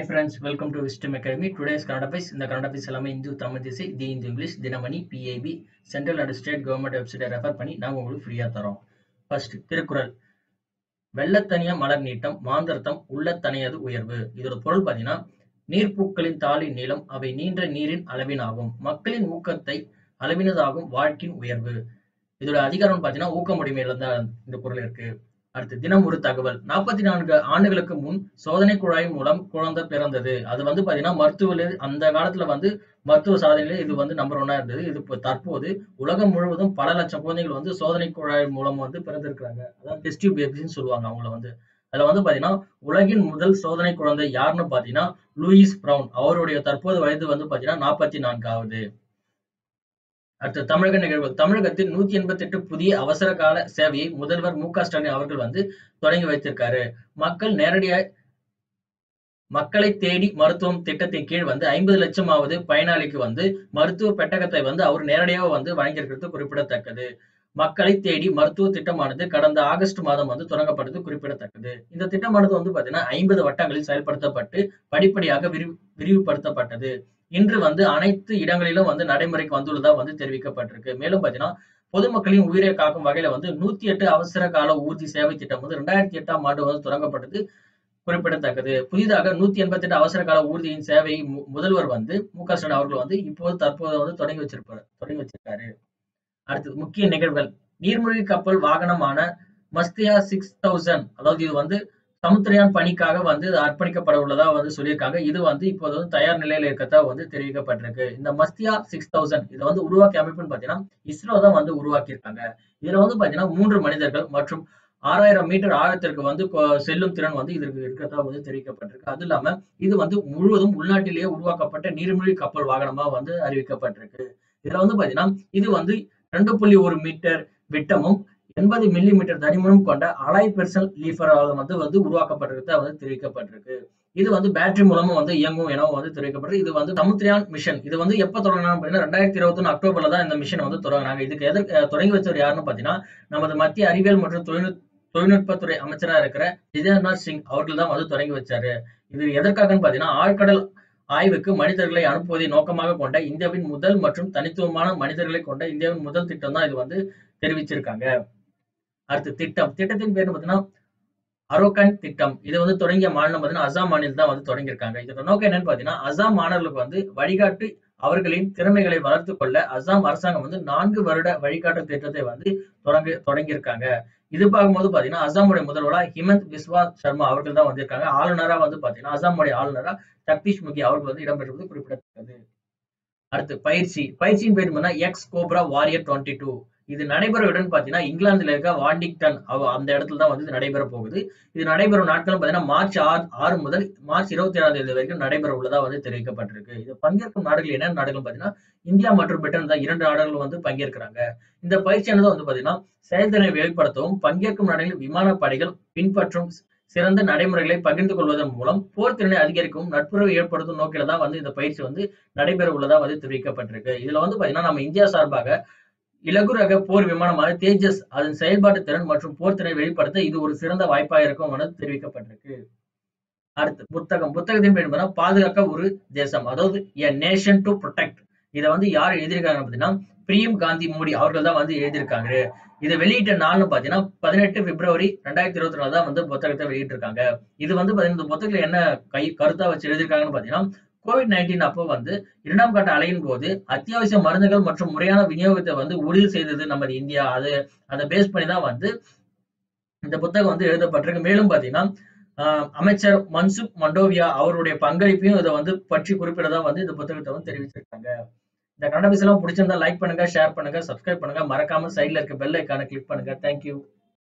hi friends welcome to wisdom academy today's current affairs இந்த current affairs எல்லாமே Hindu Tamil Thisai the Hindu English Dinamani PIB central and state government வெப்சைட்டை refer பண்ணி நாங்கள் உங்களுக்கு ஃப்ரீயாக தரோம் ஃபர்ஸ்ட் திருக்குறள் வெள்ளத்தனிய மலர் நீட்டம் மாந்தர்த்தம் உள்ளத்தனியது உயர்வு இதோட பொருள் பார்த்தீங்கன்னா நீர்ப்பூக்களின் தாளின் நீளம் அவை நீண்ட நீரின் அளவினாகும் மக்களின் ஊக்கத்தை அளவினதாகும் வாழ்க்கையின் உயர்வு இதோட அதிகாரம் பார்த்தீங்கன்னா ஊக்கமுடிமையில தான் இந்த பொருள் இருக்கு அடுத்து தினம் ஒரு தகவல் நாற்பத்தி நான்கு ஆண்டுகளுக்கு முன் சோதனை குழாய் மூலம் குழந்தை பிறந்தது அது வந்து பாத்தீங்கன்னா மருத்துவ அந்த காலத்துல வந்து மருத்துவ சாதனையில இது வந்து நம்பர் ஒன்னா இருந்தது இது இப்போ தற்போது உலகம் முழுவதும் பல லட்சம் குழந்தைகள் வந்து சோதனை குழாய் மூலம் வந்து பிறந்திருக்கிறாங்க அதான் டெஸ்ட் டியூப் பேபிஸ்ன்னு சொல்லுவாங்க அவங்கள வந்து அதுல வந்து பாத்தீங்கன்னா உலகின் முதல் சோதனை குழந்தை யாருன்னு பாத்தீங்கன்னா லூயிஸ் பிரவுன் அவருடைய தற்போது வயது வந்து பாத்தீங்கன்னா நாற்பத்தி நான்காவது அடுத்து தமிழக நிகழ்வு தமிழகத்தில் நூத்தி எண்பத்தி எட்டு புதிய அவசர கால சேவையை முதல்வர் மு க ஸ்டாலின் அவர்கள் வந்து தொடங்கி வைத்திருக்காரு மக்கள் நேரடியாய் மக்களை தேடி மருத்துவம் திட்டத்தின் கீழ் வந்து ஐம்பது லட்சமாவது பயனாளிக்கு வந்து மருத்துவ பெட்டகத்தை வந்து அவர் நேரடியாக வந்து வழங்கியிருக்கிறது குறிப்பிடத்தக்கது மக்களை தேடி மருத்துவ திட்டமானது கடந்த ஆகஸ்ட் மாதம் வந்து தொடங்கப்பட்டது குறிப்பிடத்தக்கது இந்த திட்டமானது வந்து பாத்தீங்கன்னா ஐம்பது வட்டங்களில் செயல்படுத்தப்பட்டு படிப்படியாக விரிவு விரிவுபடுத்தப்பட்டது இன்று வந்து அனைத்து இடங்களிலும் வந்து நடைமுறைக்கு வந்துள்ளதா வந்து தெரிவிக்கப்பட்டிருக்கு மேலும் பாத்தீங்கன்னா பொதுமக்களின் உயிரை காக்கும் வகையில வந்து நூத்தி எட்டு அவசர கால ஊர்தி சேவை திட்டம் வந்து ரெண்டாயிரத்தி எட்டாம் ஆண்டு வந்து தொடங்கப்பட்டது குறிப்பிடத்தக்கது புதிதாக நூத்தி எண்பத்தி எட்டு அவசர கால ஊர்தியின் சேவை முதல்வர் வந்து மு க ஸ்டாலின் அவர்கள் வந்து இப்போது தற்போது வந்து தொடங்கி வச்சிருப்பாரு தொடங்கி வச்சிருக்காரு அடுத்து முக்கிய நிகழ்வுகள் நீர்மூழ்கி கப்பல் வாகனமான மஸ்தியா சிக்ஸ் தௌசண்ட் அதாவது இது வந்து சமுத்திரயான் பணிக்காக வந்து அர்ப்பணிக்கப்பட உள்ளதா வந்து சொல்லியிருக்காங்க இது வந்து இப்போது வந்து தயார் நிலையில இருக்கதா வந்து தெரிவிக்கப்பட்டிருக்கு இந்த மஸ்தியா சிக்ஸ் தௌசண்ட் இதை வந்து உருவாக்கிய அமைப்புன்னு பாத்தீங்கன்னா இஸ்ரோ தான் வந்து உருவாக்கியிருக்காங்க இதுல வந்து பாத்தீங்கன்னா மூன்று மனிதர்கள் மற்றும் ஆறாயிரம் மீட்டர் ஆழத்திற்கு வந்து செல்லும் திறன் வந்து இதற்கு இருக்கிறதா வந்து தெரிவிக்கப்பட்டிருக்கு அது இல்லாம இது வந்து முழுவதும் உள்நாட்டிலேயே உருவாக்கப்பட்ட நீர்மூழ்கி கப்பல் வாகனமா வந்து அறிவிக்கப்பட்டிருக்கு இதுல வந்து பாத்தீங்கன்னா இது வந்து ரெண்டு புள்ளி ஒரு மீட்டர் விட்டமும் எண்பது மில்லி மீட்டர் தடிமனும் கொண்ட அலாய் பெர்சல் லீஃபரால் வந்து வந்து உருவாக்கப்பட்டிருக்கிறதா வந்து தெரிவிக்கப்பட்டிருக்கு இது வந்து பேட்டரி மூலமும் வந்து இயங்கும் எனவும் வந்து தெரிவிக்கப்பட்டிருக்கு இது வந்து சமுத்திரியான் மிஷன் இது வந்து எப்ப தொடங்கினாங்க அப்படின்னா ரெண்டாயிரத்தி இருபத்தி ஒன்று அக்டோபர்ல தான் இந்த மிஷன் வந்து தொடங்கினாங்க இதுக்கு எது தொடங்கி வச்சவர் யாருன்னு பாத்தீங்கன்னா நமது மத்திய அறிவியல் மற்றும் தொழில்நுட்ப தொழில்நுட்பத்துறை அமைச்சராக இருக்கிற ஜிதேந்திரநாத் சிங் அவர்கள் தான் வந்து தொடங்கி வச்சாரு இது எதற்காகன்னு பாத்தீங்கன்னா ஆழ்கடல் ஆய்வுக்கு மனிதர்களை அனுப்புவதை நோக்கமாக கொண்ட இந்தியாவின் முதல் மற்றும் தனித்துவமான மனிதர்களை கொண்ட இந்தியாவின் முதல் திட்டம் தான் இது வந்து தெரிவிச்சிருக்காங்க அடுத்து திட்டம் திட்டத்தின் பேர் பார்த்தீங்கன்னா அரோகன் திட்டம் இது வந்து தொடங்கிய மாநிலம் பார்த்தீங்கன்னா அசாம் மாநிலம் தான் வந்து தொடங்கியிருக்காங்க இதோட நோக்கம் என்னன்னு பார்த்தீங்கன்னா அசாம் மாணவர்களுக்கு வந்து வழிகாட்டு அவர்களின் திறமைகளை வளர்த்து கொள்ள அசாம் அரசாங்கம் வந்து நான்கு வருட வழிகாட்டு திட்டத்தை வந்து தொடங்கி தொடங்கியிருக்காங்க இது பார்க்கும்போது பாத்தீங்கன்னா அசாமுடைய முதல்வரா ஹிமந்த் பிஸ்வா சர்மா அவர்கள் தான் வந்திருக்காங்க ஆளுநரா வந்து பாத்தீங்கன்னா அசாமுடைய ஆளுநரா ஜக்தீஷ் முகி அவர்கள் வந்து இடம்பெறுவது குறிப்பிடத்தக்கது அடுத்து பயிற்சி பயிற்சியின் பேர் ex cobra warrior twenty two இது நடைபெற இடம் பாத்தீங்கன்னா இங்கிலாந்துல இருக்க வாண்டிங்டன் அந்த இடத்துல தான் வந்து இது நடைபெற போகுது இது நடைபெறும் நாட்கள் பாத்தீங்கன்னா மார்ச் ஆறு ஆறு முதல் மார்ச் இருபத்தி ஏழாம் தேதி வரைக்கும் நடைபெற உள்ளதா வந்து தெரிவிக்கப்பட்டிருக்கு இது பங்கேற்கும் நாடுகள் என்னென்ன நாடுகள் பாத்தீங்கன்னா இந்தியா மற்றும் பிரிட்டன் தான் இரண்டு நாடுகள் வந்து பங்கேற்கிறாங்க இந்த பயிற்சியானது வந்து பாத்தீங்கன்னா செயல்திறனை வெளிப்படுத்தவும் பங்கேற்கும் நாடுகளில் விமானப்படைகள் பின்பற்றும் சிறந்த நடைமுறைகளை பகிர்ந்து கொள்வதன் மூலம் போர் திறனை அதிகரிக்கவும் நட்புறவு ஏற்படுத்தும் நோக்கில தான் வந்து இந்த பயிற்சி வந்து நடைபெற உள்ளதா வந்து தெரிவிக்கப்பட்டிருக்கு இதுல வந்து பாத்தீங்கன்னா நம்ம இந்தியா சார்பாக இலகு ரக போர் விமானமான தேஜஸ் அதன் செயல்பாட்டு திறன் மற்றும் போர் திறனை வெளிப்படுத்த இது ஒரு சிறந்த வாய்ப்பாக இருக்கும் என தெரிவிக்கப்பட்டிருக்கு அடுத்து புத்தகம் புத்தகத்தின் பேர் பாதுகாக்க ஒரு தேசம் அதாவது எ நேஷன் டு ப்ரொடெக்ட் இதை வந்து யார் எழுதியிருக்காங்க அப்படின்னா பிரியம் காந்தி மோடி அவர்கள் தான் வந்து எழுதியிருக்காங்க இதை வெளியிட்ட நாள்னு பாத்தீங்கன்னா பதினெட்டு பிப்ரவரி ரெண்டாயிரத்தி இருபத்தி நாலு தான் வந்து புத்தகத்தை வெளியிட்டிருக்காங்க இது வந்து பாத்தீங்கன்னா இந்த புத்தகத்துல என்ன கை கருத்தா வச்சு எழுதியிருக்காங்கன்னு பாத்தீங்கன்னா கோவிட் நைன்டீன் அப்போ வந்து இரண்டாம் கட்ட அலையின் போது அத்தியாவசிய மருந்துகள் மற்றும் முறையான விநியோகத்தை வந்து உறுதி செய்தது நமது இந்தியா அது அதை பேஸ் பண்ணி தான் வந்து இந்த புத்தகம் வந்து எழுதப்பட்டிருக்கு மேலும் பாத்தீங்கன்னா அமைச்சர் மன்சுக் மண்டோவியா அவருடைய பங்களிப்பையும் இதை வந்து பற்றி குறிப்பிடதா வந்து இந்த புத்தகத்தை வந்து தெரிவிச்சிருக்காங்க இந்த கண்டபிஸ் எல்லாம் பிடிச்சிருந்தா லைக் பண்ணுங்க ஷேர் பண்ணுங்க சப்ஸ்கிரைப் பண்ணுங்க மறக்காம சைட்ல இருக்க பெல் ஐக்கான கிளிக் பண்ணுங்க தேங்க்யூ